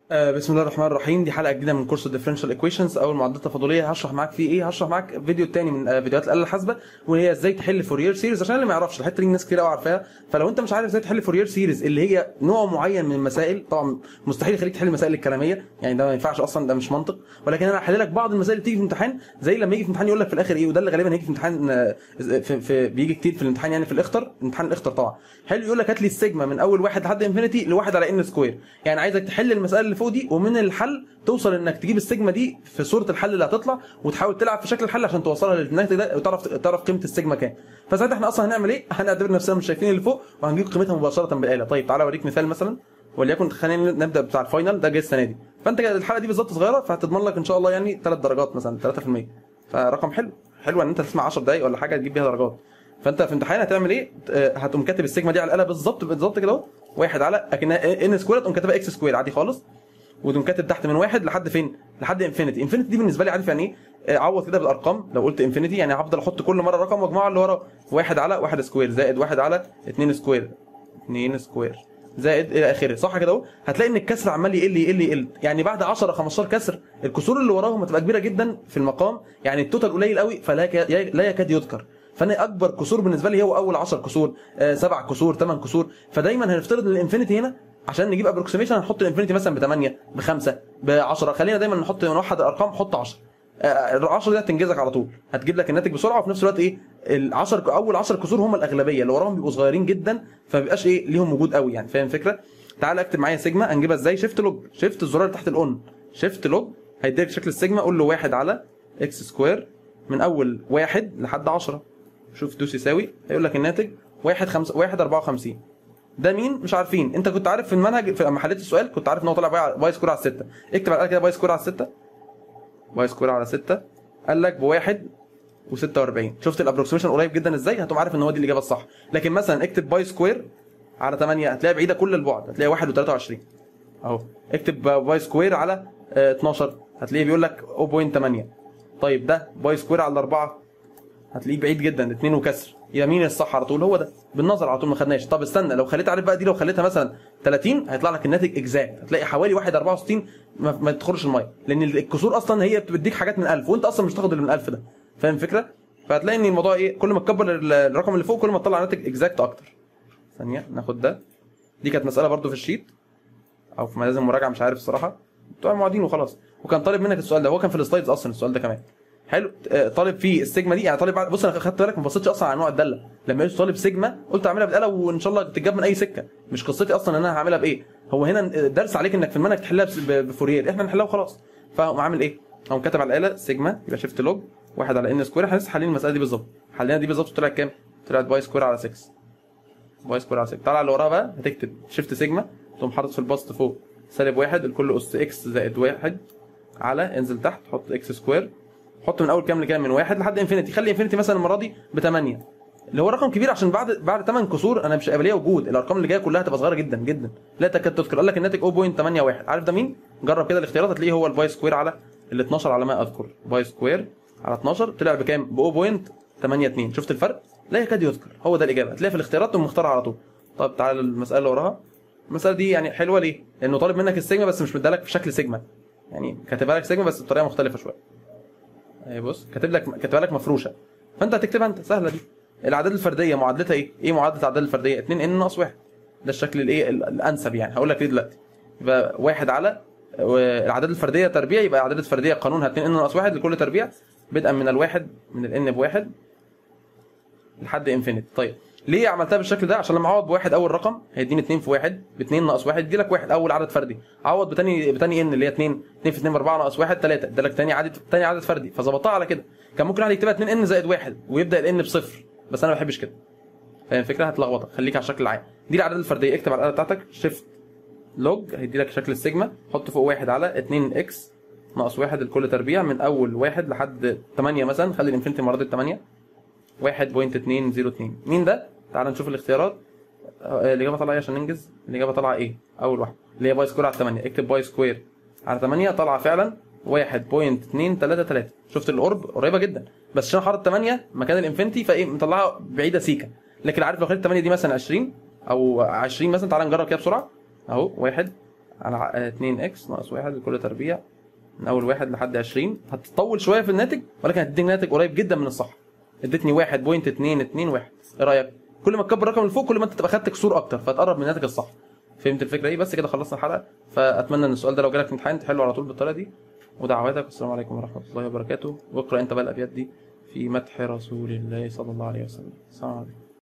آه، بسم الله الرحمن الرحيم دي حلقه جديده من كورس الديفرنشال ايكويشنز او المعادلات التفاضليه هشرح معاك فيه ايه هشرح معاك فيديو تاني من آه، فيديوهات الاله الحاسبه وهي ازاي تحل فورير سيريز عشان اللي ما يعرفش الحته دي ناس كتير قوي عارفاها فلو انت مش عارف ازاي تحل فورير سيريز اللي هي نوع معين من المسائل طبعا مستحيل يخليك تحل المسائل الكلاميه يعني ده ما ينفعش اصلا ده مش منطق ولكن انا هحل لك بعض المسائل اللي بتيجي في امتحان زي لما يجي في امتحان يقول لك في الاخر ايه وده اللي غالبا هيجي في امتحان آه، في, في بيجي كتير في الامتحان يعني في الاختر امتحان الاختر طبعا حلو يقول لك هات لي السيجما من اول واحد لحد انفينيتي لواحد على ان سكوير يعني عايزك تحل المساله اللي فوق دي ومن الحل توصل انك تجيب السيجما دي في صوره الحل اللي هتطلع وتحاول تلعب في شكل الحل عشان توصلها للناتج ده وتعرف تعرف قيمه السيجما كام فساعتها احنا اصلا هنعمل ايه هنعتبر نفسنا مش شايفين اللي فوق وهنجيب قيمتها مباشره بالاله طيب تعالى اوريك مثال مثلا وليكن خلينا نبدا بتاع الفاينل ده جاي السنه دي فانت كده الحلقه دي بالظبط صغيره فهتضمن لك ان شاء الله يعني 3 درجات مثلا 3% فرقم حلو حلو ان انت تسمع 10 دقائق ولا حاجه تجيب بيها درجات فانت في امتحان هتعمل ايه آه، هتقوم كاتب السيجما دي على الاله بالظبط بالظبط كده اهو واحد على اكنها ان سكوير تقوم كاتبها اكس سكوير عادي خالص وتقوم كاتب تحت من واحد لحد فين؟ لحد انفينيتي، انفينيتي دي بالنسبه لي عارف يعني ايه؟ آه، عوض كده بالارقام لو قلت انفينيتي يعني هفضل احط كل مره رقم واجمعه اللي وراه واحد على واحد سكوير زائد واحد على اتنين سكوير اتنين سكوير زائد الى اخره صح كده اهو هتلاقي ان الكسر عمال يقل يقل يقل يعني بعد 10 15 كسر الكسور اللي وراهم هتبقى كبيره جدا في المقام يعني التوتال قليل قوي فلا يك- لا يكاد يذكر فانا اكبر كسور بالنسبه لي هو اول 10 كسور آه، سبع كسور ثمان كسور فدايما هنفترض ان الانفينيتي هنا عشان نجيب ابروكسيميشن هنحط الانفينيتي مثلا ب 8 ب 5 ب 10 خلينا دايما نحط نوحد الارقام حط 10 ال 10 دي هتنجزك على طول هتجيب لك الناتج بسرعه وفي نفس الوقت ايه ال 10 اول 10 كسور هم الاغلبيه اللي وراهم بيبقوا صغيرين جدا فما بيبقاش ايه ليهم وجود قوي يعني فاهم الفكره تعال اكتب معايا سيجما هنجيبها ازاي شيفت لوج شيفت الزرار اللي تحت الاون شيفت لوج هيديك شكل السيجما قول له واحد على اكس سكوير من اول واحد لحد 10 شوف دوس يساوي هيقول لك الناتج واحد خمسة واحد 54 ده مين مش عارفين انت كنت عارف في المنهج في لما حليت السؤال كنت عارف ان هو طالع باي باي سكوير على 6 اكتب على الآلة كده باي سكوير على 6 باي سكوير على 6 قال لك بواحد و46 شفت الابروكسيميشن قريب جدا ازاي هتقوم عارف ان هو دي الاجابه الصح لكن مثلا اكتب باي سكوير على 8 هتلاقيها بعيده كل البعد هتلاقي 1 و23 اهو اكتب باي سكوير على آه، 12 هتلاقيه بيقول لك 0.8 طيب ده باي سكوير على 4 هتلاقيه بعيد جدا 2 وكسر يمين الصح على طول هو ده بالنظر على طول ما خدناش طب استنى لو خليت عارف بقى دي لو خليتها مثلا 30 هيطلع لك الناتج اكزاكت هتلاقي حوالي 1 64 ما, ما تدخلش الميه لان الكسور اصلا هي بتديك حاجات من 1000 وانت اصلا مش تاخد اللي من 1000 ده فاهم الفكره فهتلاقي ان الموضوع ايه كل ما تكبر ال- الرقم اللي فوق كل ما تطلع ناتج اكزاكت اكتر ثانيه ناخد ده دي كانت مساله برضو في الشيت او في ملازم مراجعه مش عارف الصراحه بتوع المعيدين وخلاص وكان طالب منك السؤال ده هو كان في السلايدز اصلا السؤال ده كمان حلو آه، طالب فيه السيجما دي يعني طالب بعد- بص انا خدت بالك ما بصيتش اصلا على نوع الداله لما قلت طالب سيجما قلت اعملها بالاله وان شاء الله تتجاب من اي سكه مش قصتي اصلا ان انا هعملها بايه هو هنا درس عليك انك في المنهج تحلها بس- ب- بفورير احنا نحلها وخلاص فهو عامل ايه هو كتب على الاله سيجما يبقى شيفت لوج واحد على ان سكوير احنا لسه حالين المساله دي بالظبط حلينا دي بالظبط طلعت كام طلعت باي سكوير على 6 باي سكوير على 6 تعالى على اللي وراها بقى هتكتب شيفت سيجما تقوم حاطط في البسط فوق سالب واحد الكل اس اكس زائد واحد على انزل تحت حط اكس سكوير حط من اول كام لكام من واحد لحد انفينيتي خلي انفينيتي مثلا المره دي ب 8 اللي هو رقم كبير عشان بعد بعد 8 كسور انا مش هيبقى ليها وجود الارقام اللي جايه كلها هتبقى صغيره جدا جدا لا تكاد تذكر قال لك الناتج 0.81 عارف ده مين جرب كده الاختيارات هتلاقيه هو الباي سكوير على ال 12 على ما اذكر باي سكوير على 12 طلع بكام ب 0.82 شفت الفرق لا يكاد يذكر هو ده الاجابه هتلاقي في الاختيارات تقوم مختارها على طول طب تعالى المساله اللي وراها المساله دي يعني حلوه ليه لانه طالب منك السيجما بس مش مديها لك في شكل سيجما يعني كاتبها لك سيجما بس بطريقه مختلفه شويه اهي بص كاتب لك كاتبها لك مفروشه فانت هتكتبها انت سهله دي الاعداد الفرديه معادلتها ايه ايه معادله الاعداد الفرديه 2 ان ناقص 1 ده الشكل الايه ال- الانسب يعني هقول لك ليه دلوقتي يبقى واحد على الاعداد الفرديه تربيع يبقى الاعداد الفرديه قانونها 2 ان ناقص 1 لكل تربيع بدءا من الواحد من الان بواحد لحد انفينيت طيب ليه عملتها بالشكل ده عشان لما اعوض بواحد اول رقم هيديني 2 في 1 ب 2 ناقص 1 يدي لك واحد اول عدد فردي عوض بتاني بتاني ان اللي هي 2 2 في 2 ب 4 ناقص 1 3 ادالك تاني عدد تاني عدد فردي فظبطها على كده كان ممكن واحد يكتبها 2 ان زائد 1 ويبدا الان بصفر بس انا ما بحبش كده فاهم الفكره هتلخبطك خليك على الشكل العام دي الاعداد الفرديه اكتب على الاله بتاعتك شيفت لوج هيدي لك شكل السيجما حط فوق واحد على 2 اكس ناقص واحد لكل تربيع من اول واحد لحد 8 مثلا خلي الانفينيتي المره دي 8 1.202 مين ده؟ تعال نشوف الاختيارات آه، الاجابه طالعه ايه عشان ننجز الاجابه طالعه ايه اول واحده اللي هي باي سكوير على 8 اكتب باي سكوير على 8 طالعه فعلا 1.233 شفت القرب قريبه جدا بس عشان حاطط 8 مكان الانفينيتي فايه مطلعها بعيده سيكا لكن عارف لو خدت 8 دي مثلا 20 او 20 مثلا تعال نجرب كده بسرعه اهو واحد على 2 اكس ناقص 1 لكل تربيع من اول واحد لحد 20 هتطول شويه في الناتج ولكن هتديك ناتج قريب جدا من الصح ادتني 1.221 ايه رايك كل ما تكبر الرقم اللي فوق كل ما انت تبقى خدت كسور اكتر فتقرب من الناتج الصح فهمت الفكره ايه بس كده خلصنا الحلقه فاتمنى ان السؤال ده لو جالك في امتحان تحله على طول بالطريقه دي ودعواتك والسلام عليكم ورحمه الله وبركاته واقرا انت بقى الابيات دي في مدح رسول الله صلى الله عليه وسلم السلام عليكم